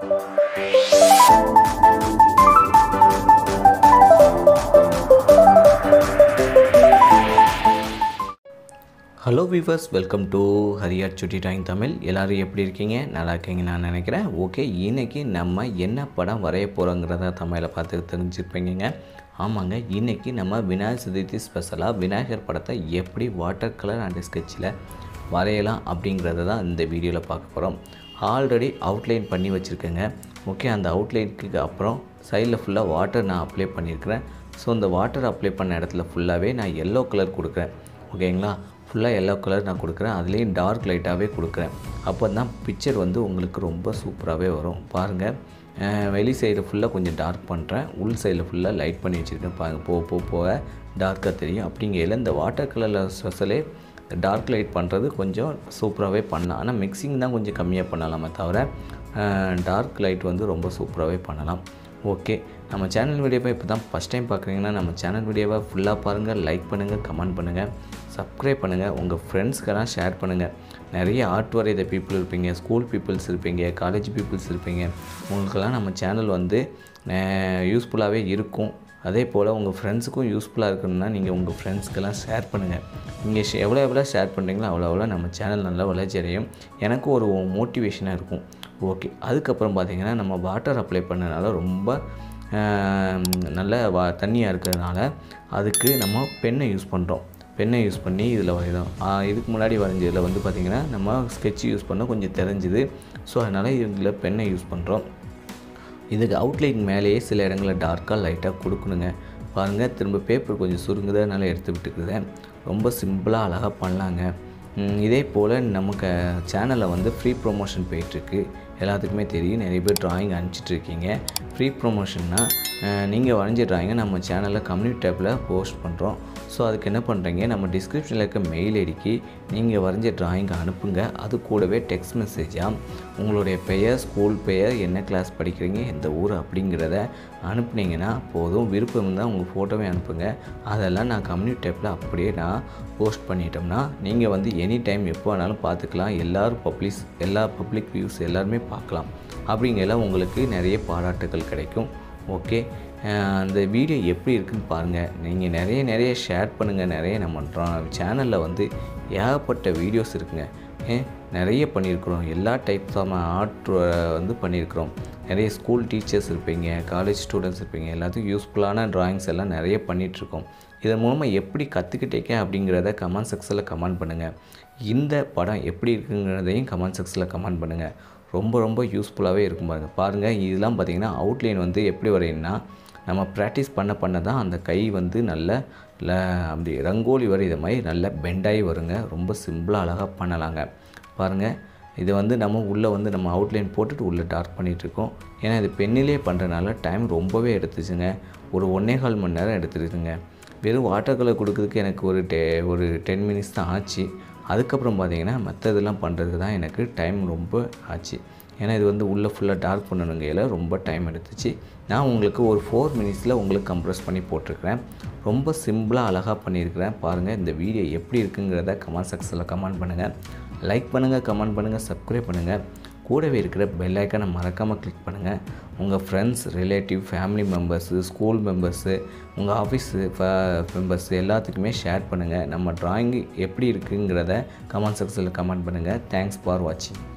hello viewers welcome to ஹரியார் சுட்டி டாயிங் தமிழ் எல்லோரும் எப்படி இருக்கீங்க நல்லா இருக்கீங்க நான் நினைக்கிறேன் ஓகே இன்றைக்கி நம்ம என்ன படம் வரைய போகிறோங்கிறத தமிழில் பார்த்து தெரிஞ்சுருப்பீங்க ஆமாங்க இன்றைக்கி நம்ம விநாயகர் சதுர்த்தி ஸ்பெஷலாக விநாயகர் படத்தை எப்படி வாட்டர் கலர் அண்ட் ஸ்கெட்சில் வரையலாம் அப்படிங்கிறத தான் இந்த வீடியோவில் பார்க்க போகிறோம் ஆல்ரெடி அவுட்லைன் பண்ணி வச்சுருக்கேங்க ஓகே அந்த அவுட்லைனுக்கு அப்புறம் சைடில் ஃபுல்லாக வாட்டர் நான் அப்ளை பண்ணியிருக்கிறேன் ஸோ இந்த வாட்டர் அப்ளை பண்ண இடத்துல ஃபுல்லாகவே நான் எல்லோ கலர் கொடுக்குறேன் ஓகேங்களா ஃபுல்லாக எல்லோ கலர் நான் கொடுக்குறேன் அதுலேயும் டார்க் லைட்டாகவே கொடுக்குறேன் அப்போ தான் பிக்சர் வந்து உங்களுக்கு ரொம்ப சூப்பராகவே வரும் பாருங்கள் வெளி சைடு ஃபுல்லாக கொஞ்சம் டார்க் பண்ணுறேன் உள் சைடில் ஃபுல்லாக லைட் பண்ணி வச்சுருக்கேன் பாருங்கள் போக போக போக டார்க்காக தெரியும் அப்படிங்கையில் இந்த வாட்டர் கலரில் ஸ்பெஷலே டார்க் லைட் பண்ணுறது கொஞ்சம் சூப்பராகவே பண்ணலாம் ஆனால் மிக்சிங் தான் கொஞ்சம் கம்மியாக பண்ணலாமே தவிர டார்க் லைட் வந்து ரொம்ப சூப்பராகவே பண்ணலாம் ஓகே நம்ம சேனல் வீடியோவை இப்போ தான் ஃபஸ்ட் டைம் பார்க்குறீங்கன்னா நம்ம சேனல் வீடியோவை ஃபுல்லாக பாருங்கள் லைக் பண்ணுங்கள் கமெண்ட் பண்ணுங்கள் சப்ஸ்கிரைப் பண்ணுங்கள் உங்கள் ஃப்ரெண்ட்ஸ்க்கெல்லாம் ஷேர் பண்ணுங்கள் நிறைய ஆர்ட் வரைத பீப்புள் இருப்பீங்க ஸ்கூல் பீப்புள்ஸ் இருப்பீங்க காலேஜ் பீப்புள்ஸ் இருப்பீங்க உங்களுக்கெல்லாம் நம்ம சேனல் வந்து யூஸ்ஃபுல்லாகவே இருக்கும் அதே போல் உங்கள் ஃப்ரெண்ட்ஸுக்கும் யூஸ்ஃபுல்லாக இருக்கணும்னா நீங்கள் உங்கள் ஃப்ரெண்ட்ஸ்க்கெல்லாம் ஷேர் பண்ணுங்கள் நீங்கள் எவ்வளோ எவ்வளோ ஷேர் பண்ணுறீங்களோ அவ்வளோ எவ்வளோ நம்ம சேனல் நல்லா வளர்ச்சி அடையும் எனக்கும் ஒரு மோட்டிவேஷனாக இருக்கும் ஓகே அதுக்கப்புறம் பார்த்திங்கன்னா நம்ம வாட்டர் அப்ளை பண்ணனால ரொம்ப நல்ல வா தண்ணியாக இருக்கிறதுனால அதுக்கு நம்ம பெண்ணை யூஸ் பண்ணுறோம் பெண்ணை யூஸ் பண்ணி இதில் வரைகிறோம் இதுக்கு முன்னாடி வரைஞ்சதில் வந்து பார்த்திங்கன்னா நம்ம ஸ்கெட்ச் யூஸ் பண்ண கொஞ்சம் தெரிஞ்சுது ஸோ அதனால் இதில் பெண்ணை யூஸ் பண்ணுறோம் இதுக்கு அவுட்லைன் மேலேயே சில இடங்களில் டார்க்காக லைட்டாக கொடுக்கணுங்க பாருங்கள் திரும்ப பேப்பர் கொஞ்சம் சுருங்குது அதனால் எடுத்து விட்டுக்குறேன் ரொம்ப சிம்பிளாக அழகாக பண்ணலாங்க இதே போல் நமக்கு சேனலில் வந்து ஃப்ரீ ப்ரொமோஷன் போயிட்டுருக்கு எல்லாத்துக்குமே தெரியும் நிறைய பேர் ட்ராயிங் அனுப்பிச்சிட்ருக்கீங்க ஃப்ரீ ப்ரொமோஷன்னா நீங்கள் வரைஞ்ச ட்ராயிங்கை நம்ம சேனலில் கம்யூனிட்டி டேப்பில் போஸ்ட் பண்ணுறோம் ஸோ அதுக்கு என்ன பண்ணுறீங்க நம்ம டிஸ்கிரிப்ஷனில் இருக்க மெயில் ஐடிக்கு நீங்கள் வரைஞ்ச ட்ராயிங்கை அனுப்புங்க அது கூடவே டெக்ஸ்ட் மெசேஜாக உங்களுடைய பெயர் ஸ்கூல் பெயர் என்ன கிளாஸ் படிக்கிறீங்க எந்த ஊர் அப்படிங்கிறத அனுப்புனீங்கன்னா போதும் விருப்பம் இருந்தால் உங்கள் ஃபோட்டோவே அனுப்புங்க அதெல்லாம் நான் கம்யூனிட்டி டேப்பில் அப்படியே நான் போஸ்ட் பண்ணிட்டோம்னா நீங்கள் வந்து எனி டைம் எப்போ வேணாலும் பார்த்துக்கலாம் எல்லோரும் பப்ளிஸ் எல்லா பப்ளிக் வியூஸ் எல்லாருமே பார்க்கலாம் அப்படிங்கல உங்களுக்கு நிறைய பாராட்டுகள் கிடைக்கும் ஓகே அந்த வீடியோ எப்படி இருக்குன்னு பாருங்கள் நீங்கள் நிறைய நிறைய ஷேர் பண்ணுங்கள் நிறைய நம்ம சேனலில் வந்து ஏகப்பட்ட வீடியோஸ் இருக்குங்க நிறைய பண்ணியிருக்கிறோம் எல்லா டைப்ஸ் ஆஃப் ஆர்ட் வந்து பண்ணியிருக்கிறோம் நிறைய ஸ்கூல் டீச்சர்ஸ் இருப்பீங்க காலேஜ் ஸ்டூடெண்ட்ஸ் இருப்பீங்க எல்லாத்துக்கும் யூஸ்ஃபுல்லான ட்ராயிங்ஸ் எல்லாம் நிறைய பண்ணிகிட்ருக்கோம் இதன் மூலமாக எப்படி கற்றுக்கிட்டீங்க அப்படிங்கிறத கமெண்ட் செக்ஷனில் கமெண்ட் பண்ணுங்கள் இந்த படம் எப்படி இருக்குங்கிறதையும் கமெண்ட் செக்ஷனில் கமெண்ட் பண்ணுங்கள் ரொம்ப ரொம்ப யூஸ்ஃபுல்லாகவே இருக்கும் பாருங்கள் பாருங்கள் இதெல்லாம் பார்த்திங்கன்னா அவுட்லைன் வந்து எப்படி வரையணும்னா நம்ம ப்ராக்டிஸ் பண்ண பண்ண தான் அந்த கை வந்து நல்ல அப்படி ரங்கோலி வரை இதை மாதிரி நல்ல பெண்டாகி வருங்க ரொம்ப சிம்பிளாக அழகாக பண்ணலாங்க பாருங்கள் இதை வந்து நம்ம உள்ளே வந்து நம்ம அவுட்லைன் போட்டுட்டு உள்ளே டார்க் பண்ணிகிட்ருக்கோம் ஏன்னா இது பெண்ணிலே பண்ணுறதுனால டைம் ரொம்பவே எடுத்துச்சுங்க ஒரு ஒன்றே கால் மணி நேரம் எடுத்துருக்குங்க வெறும் வாட்டர் கலர் கொடுக்குறதுக்கு எனக்கு ஒரு டெ ஒரு டென் மினிட்ஸ் தான் ஆச்சு அதுக்கப்புறம் பார்த்தீங்கன்னா மற்ற இதெல்லாம் பண்ணுறதுக்கு தான் எனக்கு டைம் ரொம்ப ஆச்சு ஏன்னா இது வந்து உள்ளே ஃபுல்லாக டார்க் பண்ணணுங்கையில் ரொம்ப டைம் எடுத்துச்சு நான் உங்களுக்கு ஒரு ஃபோர் மினிட்ஸில் உங்களுக்கு கம்ப்ரெஸ் பண்ணி போட்டிருக்கிறேன் ரொம்ப சிம்பிளாக அழகாக பண்ணியிருக்கிறேன் பாருங்கள் இந்த வீடியோ எப்படி இருக்குங்கிறத கமெண்ட் செக்ஷனில் கமெண்ட் பண்ணுங்கள் லைக் பண்ணுங்கள் கமெண்ட் பண்ணுங்கள் சப்ஸ்கிரைப் பண்ணுங்கள் கூடவே இருக்கிற பெல் ஐக்கனை மறக்காமல் கிளிக் பண்ணுங்கள் உங்கள் friends relative family members school members உங்கள் ஆஃபீஸு மெம்பர்ஸு எல்லாத்துக்குமே ஷேர் பண்ணுங்கள் நம்ம ட்ராயிங் எப்படி இருக்குங்கிறத கமெண்ட் செக்ஷனில் கமெண்ட் பண்ணுங்கள் தேங்க்ஸ் ஃபார் வாட்சிங்